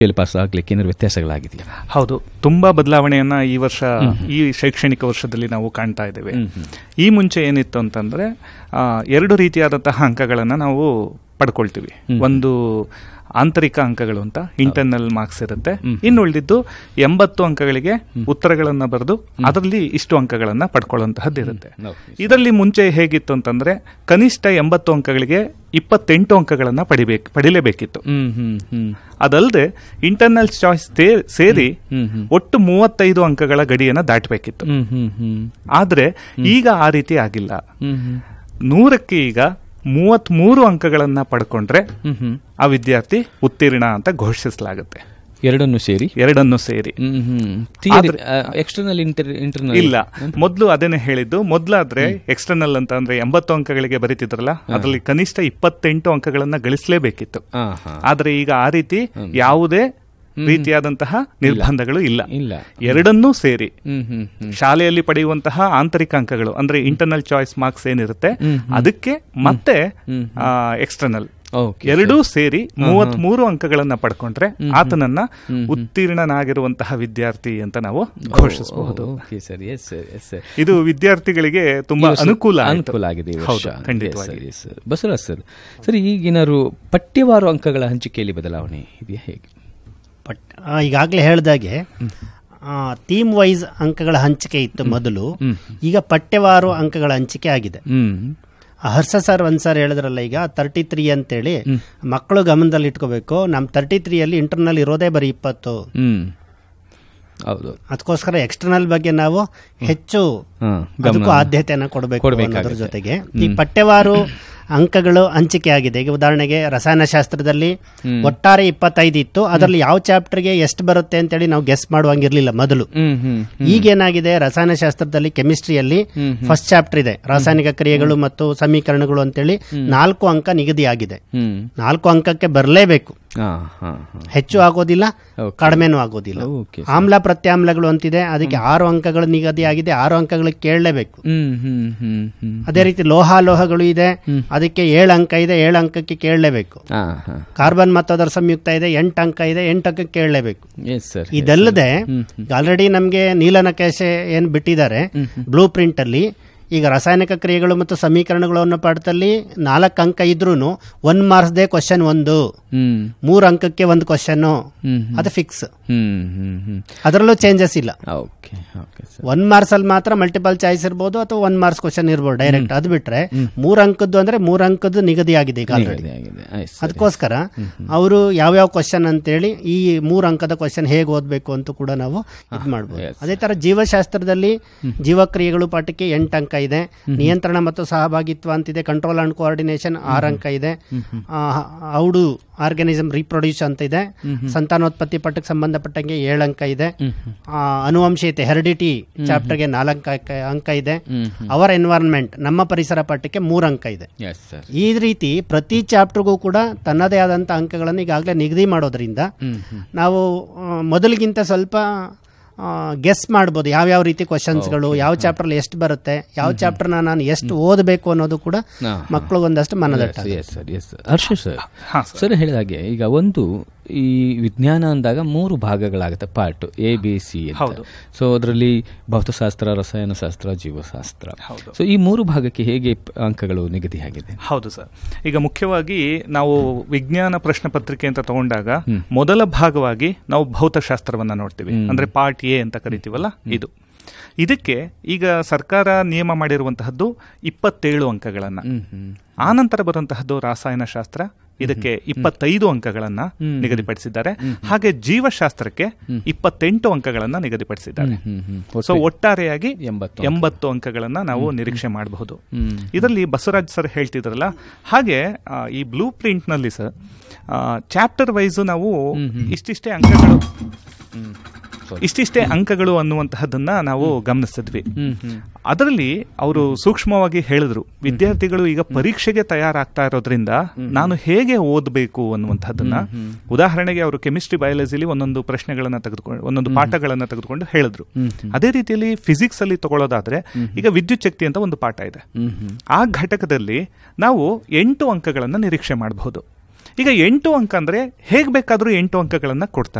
ಇಲ್ಲಿ ಪಾಸ್ ಆಗ್ಲಿಕ್ಕೆ ಏನಾದ್ರು ವ್ಯತ್ಯಾಸಗಳಾಗಿದೆಯಾ ಹೌದು ತುಂಬಾ ಬದಲಾವಣೆಯನ್ನ ಈ ವರ್ಷ ಈ ಶೈಕ್ಷಣಿಕ ವರ್ಷದಲ್ಲಿ ನಾವು ಕಾಣ್ತಾ ಇದ್ದೇವೆ ಈ ಮುಂಚೆ ಏನಿತ್ತು ಅಂತಂದ್ರೆ ಆ, ಎರಡು ರೀತಿಯಾದಂತಹ ಅಂಕಗಳನ್ನ ನಾವು ಪಡ್ಕೊಳ್ತೀವಿ ಒಂದು ಆಂತರಿಕ ಅಂಕಗಳು ಅಂತ ಇಂಟರ್ನಲ್ ಮಾರ್ಕ್ಸ್ ಇರುತ್ತೆ ಇನ್ನು ಉಳಿದಿದ್ದು ಎಂಬತ್ತು ಅಂಕಗಳಿಗೆ ಉತ್ತರಗಳನ್ನ ಬರೆದು ಅದರಲ್ಲಿ ಇಷ್ಟು ಅಂಕಗಳನ್ನ ಪಡ್ಕೊಳ್ಳುವಂತಹದ್ದು ಇರುತ್ತೆ ಇದರಲ್ಲಿ ಮುಂಚೆ ಹೇಗಿತ್ತು ಅಂತಂದ್ರೆ ಕನಿಷ್ಠ ಎಂಬತ್ತು ಅಂಕಗಳಿಗೆ ಇಪ್ಪತ್ತೆಂಟು ಅಂಕಗಳನ್ನ ಪಡಿಬೇಕು ಪಡಿಲೇಬೇಕಿತ್ತು ಹ್ಮ್ ಹ್ಮ್ ಹ್ಮ್ ಅದಲ್ಲದೆ ಇಂಟರ್ನಲ್ ಚಾಯ್ಸ್ ಸೇರಿ ಒಟ್ಟು ಮೂವತ್ತೈದು ಅಂಕಗಳ ಗಡಿಯನ್ನ ದಾಟಬೇಕಿತ್ತು ಹ್ಮ್ ಹ್ಮ್ ಹ್ಮ್ ಆದ್ರೆ ಈಗ ಆ ರೀತಿ ಆಗಿಲ್ಲ ಹ್ಮ್ ಹ್ಮ್ ನೂರಕ್ಕೆ ಈಗ ಮೂವತ್ತ್ ಮೂರು ಅಂಕಗಳನ್ನ ಪಡ್ಕೊಂಡ್ರೆ ಹ್ಮ್ ಹ್ಮ್ ಆ ವಿದ್ಯಾರ್ಥಿ ಉತ್ತೀರ್ಣ ಅಂತ ಘೋಷಿಸಲಾಗುತ್ತೆ ಎರಡನ್ನು ಸೇರಿ ಎರಡನ್ನು ಸೇರಿ hmm hmm theory external inter internal ಇಲ್ಲ ಮೊದಲು ಅದನ್ನೇ ಹೇಳಿದ್ದು ಮೊದಲಾದ್ರೆ ಎಕ್ಸ್ಟರ್ನಲ್ ಅಂತ ಅಂದ್ರೆ ಎಂಬತ್ತು ಅಂಕಗಳಿಗೆ ಬರೀತಿದ್ರಲ್ಲ ಅದರಲ್ಲಿ ಕನಿಷ್ಠ ಇಪ್ಪತ್ತೆಂಟು ಅಂಕಗಳನ್ನ ಗಳಿಸಲೇಬೇಕಿತ್ತು ಹಾ ಹಾ ಆದ್ರೆ ಈಗ ಆ ರೀತಿ ಯಾವುದೇ ರೀತಿಯಾದಂತಹ ನಿರ್ಬಂಧಗಳು ಇಲ್ಲ ಇಲ್ಲ ಎರಡನ್ನೂ ಸೇರಿ ಹ್ಮ್ ಹ್ಮ್ ಹ್ಮ್ ಶಾಲೆಯಲ್ಲಿ ಪಡೆಯುವಂತಹ ಆಂತರಿಕ ಅಂಕಗಳು ಅಂದ್ರೆ ಇಂಟರ್ನಲ್ ಚಾಯ್ಸ್ ಮಾರ್ಕ್ಸ್ ಏನಿರುತ್ತೆ ಅದಕ್ಕೆ ಮತ್ತೆ ಎಕ್ಸ್ಟರ್ನಲ್ ಓಕೆ ಎರಡೂ ಸೇರಿ ಮೂವತ್ತ್ ಮೂರು ಅಂಕಗಳನ್ನ ಪಡ್ಕೊಂಡ್ರೆ ಆತನನ್ನ ಉತ್ತೀರ್ಣನಾಗಿರುವಂತಹ ವಿದ್ಯಾರ್ಥಿ ಅಂತ ನಾವು ಘೋಷಿಸಬಹುದು okay sir yes sir yes sir ಇದು ವಿದ್ಯಾರ್ಥಿಗಳಿಗೆ ತುಂಬಾ ಅನುಕೂಲ ಆಯ್ತು. ಅನುಕೂಲ ಆಗಿದೆ ಈ ವರ್ಷ ಹೌದು, ಖಂಡಿತವಾಗಿ. Yes, sir, yes, sir. Basavaraj sir sir ಈಗೇನಾದ್ರು ಪಠ್ಯವಾರು ಅಂಕಗಳ ಹಂಚಿಕೆಯಲ್ಲಿ ಬದಲಾವಣೆ ಇದೆಯಾ ಹೇಗೆ ಬಟ್ ಈಗಾಗಲೇ ಹೇಳ್ದಾಗೆ ಥೀಮ್ ವೈಸ್ ಅಂಕಗಳ ಹಂಚಿಕೆ ಇತ್ತು ಮೊದಲು ಈಗ ಪಠ್ಯವಾರು ಅಂಕಗಳ ಹಂಚಿಕೆ ಆಗಿದೆ ಹ್ಮ್ ಆ ಹರ್ಷ ಸರ್ ಒಂದ್ ಸರ್ ಹೇಳಿದ್ರಲ್ಲ ಈಗ ತರ್ಟಿ ತ್ರೀ ಅಂತೇಳಿ ಮಕ್ಕಳು ಗಮನದಲ್ಲಿ ಇಟ್ಕೋಬೇಕು ನಮ್ಮ ತರ್ಟಿ ತ್ರೀಯಲ್ಲಿ ಇಂಟರ್ನಲ್ ಇರೋದೇ ಬರೀ ಇಪ್ಪತ್ತು ಹ್ಮ್ ಹೌದು ಅದಕ್ಕೋಸ್ಕರ ಎಕ್ಸ್ಟರ್ನಲ್ ಬಗ್ಗೆ ನಾವು ಹೆಚ್ಚು ಹಾ, ಅದಕ್ಕೂ ಗಮನ ಆದ್ಯತೆಯನ್ನು ಕೊಡಬೇಕು ಕೊಡ್ಬೇಕಾಗತ್ತೆ. ಅನ್ನೋದ್ರ ಜೊತೆಗೆ ಈ ಪಠ್ಯವಾರು ಅಂಕಗಳು ಹಂಚಿಕೆ ಆಗಿದೆ ಈಗ ಉದಾಹರಣೆಗೆ ರಸಾಯನಶಾಸ್ತ್ರದಲ್ಲಿ ಒಟ್ಟಾರೆ ಇಪ್ಪತ್ತೈದು ಇತ್ತು ಅದರಲ್ಲಿ ಯಾವ ಚಾಪ್ಟರ್ಗೆ ಎಷ್ಟು ಬರುತ್ತೆ ಅಂತೇಳಿ ನಾವು ಗೆಸ್ ಮಾಡುವಂಗಿರ್ಲಿಲ್ಲ ಮೊದಲು ಹ್ಮ್ ಹ್ಮ್ ಈಗೇನಾಗಿದೆ ರಸಾಯನಶಾಸ್ತ್ರದಲ್ಲಿ ಕೆಮಿಸ್ಟ್ರಿಯಲ್ಲಿ ಫಸ್ಟ್ ಚಾಪ್ಟರ್ ಇದೆ ರಾಸಾಯನಿಕ ಕ್ರಿಯೆಗಳು ಮತ್ತು ಸಮೀಕರಣಗಳು ಅಂತೇಳಿ ನಾಲ್ಕು ಅಂಕ ನಿಗದಿಯಾಗಿದೆ ಹ್ಮ್ ನಾಲ್ಕು ಅಂಕಕ್ಕೆ ಬರಲೇಬೇಕು ಹಾ ಹಾ ಹಾ ಹೆಚ್ಚು ಆಗೋದಿಲ್ಲ Okay. ಕಡಿಮೆನೂ ಆಗೋದಿಲ್ಲ ಓಕೆ ಆಮ್ಲ ಪ್ರತ್ಯಾಮ್ಲಗಳು ಅಂತಿದೆ ಅದಕ್ಕೆ ಆರು ಅಂಕಗಳು ನಿಗದಿಯಾಗಿದೆ ಆರು ಅಂಕಗಳಿಗೆ ಕೇಳಲೇಬೇಕು ಹ್ಮ್ ಹ್ಮ್ ಹ್ಮ್ ಹ್ಮ್ ಅದೇ ರೀತಿ ಲೋಹಾಲೋಹಗಳು ಇದೆ ಅದಕ್ಕೆ ಏಳು ಅಂಕ ಇದೆ ಏಳು ಅಂಕಕ್ಕೆ ಕೇಳಲೇಬೇಕು ಹಾ ಹಾ ಕಾರ್ಬನ್ ಮತ್ತು ಅದರ ಸಂಯುಕ್ತ ಇದೆ ಎಂಟು ಅಂಕ ಇದೆ ಎಂಟು ಅಂಕಕ್ಕೆ ಕೇಳಲೇಬೇಕು ಎಸ್ ಸರ್ ಇದಲ್ಲದೆ ಆಲ್ರೆಡಿ ನಮಗೆ ನೀಲನಕಾಶೆ ಏನ್ ಬಿಟ್ಟಿದ್ದಾರೆ ಬ್ಲೂ ಪ್ರಿಂಟ್ ಅಲ್ಲಿ ಈಗ ರಾಸಾಯನಿಕ ಕ್ರಿಯೆಗಳು ಮತ್ತು ಸಮೀಕರಣಗಳು ಅನ್ನೋ ಪಾಠದಲ್ಲಿ ನಾಲ್ಕು ಅಂಕ ಇದ್ರೂ ಒನ್ ಮಾರ್ಕ್ಸ್ದೇ ಕ್ವಶನ್ ಒಂದು ಹ್ಮ್ ಮೂರು ಅಂಕಕ್ಕೆ ಒಂದು ಕ್ವಶನ್ ಹ್ಮ್ ಅದು ಫಿಕ್ಸ್ ಹ್ಮ್ ಹ್ಮ್ ಹ್ಮ್ ಅದರಲ್ಲೂ ಚೇಂಜಸ್ ಇಲ್ಲ okay okay sir one marks ಅಲ್ಲಿ ಮಾತ್ರ ಮಲ್ಟಿಪಲ್ ಚಾಯ್ಸ್ ಇರ್ಬೋದು ಅಥವಾ ಒನ್ ಮಾರ್ಕ್ಸ್ ಕ್ವಶನ್ ಇರ್ಬೋದು ಡೈರೆಕ್ಟ್ ಅದು ಬಿಟ್ರೆ ಮೂರ್ ಅಂಕದ್ದು ಅಂದ್ರೆ ಮೂರ್ ಅಂಕದ್ದು ನಿಗದಿ ಆಗಿದೆ ಈಗ ಆಲ್ರೆಡಿ ಆಗಿದೆ ಆಗಿದೆ ಆಯ್ತು ಸರ್ ಅದಕ್ಕೋಸ್ಕರ ಅವರು ಯಾವ್ಯಾವ ಕ್ವಶನ್ ಅಂತೇಳಿ ಈ ಮೂರು ಅಂಕದ ಕ್ವಶನ್ ಹೇಗೆ ಓದಬೇಕು ಅಂತ ಕೂಡ ನಾವು ಇದು ಮಾಡ್ಬೋದು yes. ಅದೇ ತರ ಜೀವಶಾಸ್ತ್ರದಲ್ಲಿ ಜೀವಕ್ರಿಯೆಗಳು ಪಾಠಕ್ಕೆ ಎಂಟು ಅಂಕ ಇದೆ ನಿಯಂತ್ರಣ ಮತ್ತು ಸಹಭಾಗಿತ್ವ ಅಂತಿದೆ ಕಂಟ್ರೋಲ್ ಅಂಡ್ ಕೋಆರ್ಡಿನೇಷನ್ ಆರು ಅಂಕ ಇದೆ ಔಡು ಆರ್ಗನಿಸಮ್ ರೀಪ್ರೊಡ್ಯೂಸ್ ಅಂತ ಇದೆ ಸಂತಾನೋತ್ಪತ್ತಿ ಪಾಠಕ್ಕೆ ಸಂಬಂಧಪಟ್ಟಂಗೆ ಏಳು ಅಂಕ ಇದೆ ಆ, ಅನುವಂಶೀಯತೆ ಹೆರಿಡಿಟಿ ಚಾಪ್ಟರ್ಗೆ ನಾಲ್ಕು ಅಂಕ ಅಂಕ ಇದೆ ಅವರ್ ಎನ್ವೈರನ್ಮೆಂಟ್ ನಮ್ಮ ಪರಿಸರ ಪಾಠಕ್ಕೆ ಮೂರು ಅಂಕ ಇದೆ ಎಸ್ ಸರ್ ಈ ರೀತಿ ಪ್ರತಿ ಚಾಪ್ಟರ್ಗೂ ಕೂಡ ತನ್ನದೇ ಆದಂಥ ಅಂಕಗಳನ್ನು ಈಗಾಗಲೇ ನಿಗದಿ ಮಾಡೋದ್ರಿಂದ ನಾವು ಆ, ಮೊದಲಿಗಿಂತ ಸ್ವಲ್ಪ ಗೆಸ್ ಮಾಡ್ಬೋದು ಯಾವ್ಯಾವ ರೀತಿ ಕ್ವಶನ್ಸ್ಗಳು ಯಾವ ಚಾಪ್ಟರ್ ಎಷ್ಟು ಬರುತ್ತೆ ಯಾವ ಚಾಪ್ಟರ್ನ ನಾನು ಎಷ್ಟು ಓದಬೇಕು ಅನ್ನೋದು ಕೂಡ ಹಾ. ಮಕ್ಕಳು ಒಂದಷ್ಟು ಮನದಟ್ಟ yes sir yes sir Harsha sir sir ಹೇಳಿದ ಹಾಗೆ ಈಗ ಒಂದು ಈ ವಿಜ್ಞಾನ ಅಂದಾಗ ಮೂರು ಭಾಗಗಳಾಗುತ್ತೆ ಪಾರ್ಟ್ ಎ ಬಿ ಸಿ ಹೌದು. ಸೊ ಅದರಲ್ಲಿ ಭೌತಶಾಸ್ತ್ರ ರಸಾಯನಶಾಸ್ತ್ರ ಜೀವಶಾಸ್ತ್ರ ಸೊ ಈ ಮೂರು ಭಾಗಕ್ಕೆ ಹೇಗೆ ಪ- ಅಂಕಗಳು ನಿಗದಿಯಾಗಿದೆ ಹೌದು ಸರ್ ಈಗ ಮುಖ್ಯವಾಗಿ ನಾವು ವಿಜ್ಞಾನ ಪ್ರಶ್ನೆ ಪತ್ರಿಕೆ ಅಂತ ತಗೊಂಡಾಗ ಮೊದಲ ಭಾಗವಾಗಿ ನಾವು ಭೌತಶಾಸ್ತ್ರವನ್ನ ನೋಡ್ತೀವಿ ಅಂದ್ರೆ ಪಾರ್ಟ್ ಎ ಅಂತ ಕರಿತೀವಲ್ಲ ಇದು ಇದಕ್ಕೆ ಈಗ ಸರ್ಕಾರ ನಿಯಮ ಮಾಡಿರುವಂತಹದ್ದು ಇಪ್ಪತ್ತೇಳು ಅಂಕಗಳನ್ನ ಆನಂತರ ಬರುವಂತಹದ್ದು ರಾಸಾಯನಶಾಸ್ತ್ರ ಇದಕ್ಕೆ ಇಪ್ಪತ್ತೈದು ಅಂಕಗಳನ್ನ ನಿಗದಿಪಡಿಸಿದ್ದಾರೆ ಹಾಗೆ ಜೀವಶಾಸ್ತ್ರಕ್ಕೆ ಇಪ್ಪತ್ತೆಂಟು ಅಂಕಗಳನ್ನ ನಿಗದಿಪಡಿಸಿದ್ದಾರೆ ಸೊ ಒಟ್ಟಾರೆಯಾಗಿ ಎಂಬತ್ತು ಎಂಬತ್ತು ಅಂಕಗಳನ್ನ ನಾವು ನಿರೀಕ್ಷೆ ಮಾಡಬಹುದು ಇದರಲ್ಲಿ ಬಸವರಾಜ್ ಸರ್ ಹೇಳ್ತಿದ್ರಲ್ಲ ಹಾಗೆ ಆ, ಈ ಬ್ಲೂ ಪ್ರಿಂಟ್ ನಲ್ಲಿ ಸರ್ ಚಾಪ್ಟರ್ ವೈಸ್ ನಾವು ಇಷ್ಟಿಷ್ಟೇ ಅಂಕಗಳು ಇಷ್ಟಿಷ್ಟೇ ಅಂಕಗಳು ಅನ್ನುವಂತಹದನ್ನ ನಾವು ಗಮನಿಸಿದ್ವಿ ಅದರಲ್ಲಿ ಅವರು ಸೂಕ್ಷ್ಮವಾಗಿ ಹೇಳಿದ್ರು ವಿದ್ಯಾರ್ಥಿಗಳು ಈಗ ಪರೀಕ್ಷೆಗೆ ತಯಾರಾಗ್ತಾ ಇರೋದ್ರಿಂದ ನಾನು ಹೇಗೆ ಓದಬೇಕು ಅನ್ನುವಂಥದ್ದನ್ನ ಉದಾಹರಣೆಗೆ ಅವರು ಕೆಮಿಸ್ಟ್ರಿ ಬಯಾಲಜಿಲಿ ಒಂದೊಂದು ಪ್ರಶ್ನೆಗಳನ್ನ ತೆಗೆದುಕೊಂಡು ಒಂದೊಂದು ಪಾಠಗಳನ್ನ ತೆಗೆದುಕೊಂಡು ಹೇಳಿದ್ರು ಅದೇ ರೀತಿಯಲ್ಲಿ ಫಿಸಿಕ್ಸ್ ಅಲ್ಲಿ ತಗೊಳ್ಳೋದಾದ್ರೆ ಈಗ ವಿದ್ಯುತ್ ಶಕ್ತಿ ಅಂತ ಒಂದು ಪಾಠ ಇದೆ ಆ ಘಟಕದಲ್ಲಿ ನಾವು ಎಂಟು ಅಂಕಗಳನ್ನ ನಿರೀಕ್ಷೆ ಮಾಡಬಹುದು ಈಗ ಎಂಟು ಅಂಕ ಅಂದ್ರೆ ಹೇಗ್ ಬೇಕಾದ್ರೂ ಎಂಟು ಅಂಕಗಳನ್ನ ಕೊಡ್ತಾರೆ